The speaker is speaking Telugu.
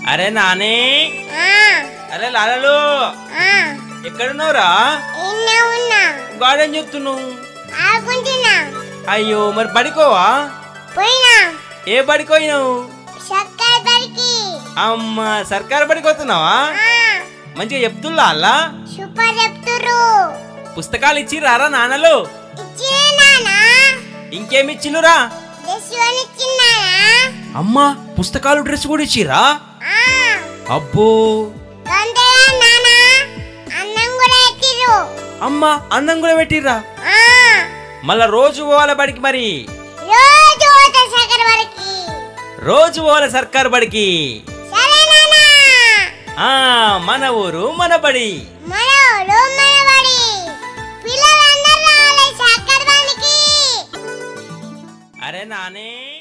అరే నానే ఆ, అరే లాలలు ఆ, ఎక్కడున్నావురా ఇన్నా ఉన్నా గార్డెన్ చెప్తున్నావు ఆడుకుంటున్నా అయ్యో మరి పడుకోవా పోయినా ఏ పడిపోయినావు చక్కర బడికి అమ్మ సర్కారు పడిపోతున్నావా ఆ, మంచిగా చెప్తుల్లా అల్లా సూపర్ చెప్తురు పుస్తకాలు ఇచ్చి రారా నాన్నలు ఇచ్చిన నానా ఇంకేమి ఇచ్చిలురా డ్రెస్ కొనిచ్చిన్నానా అమ్మా పుస్తకాలు డ్రెస్ కూడా ఇచ్చిరా ఆ, అబ్బో గంటగా నానా అన్నం కూడా ఎత్తిరు అమ్మా అన్నం కూడా పెట్టిర్రా ఆ, మళ్ళా రోజు పోవాలి బడికి మరి రోజు పోతా చక్కర బడికి రోజు పోవాలి సర్కారు బడికి సరే నానా ఆ మన ఊరు మన బడి మనోడు మనబడి పిల్లలందరూ రావాలి చక్కర బడికి అరే నానే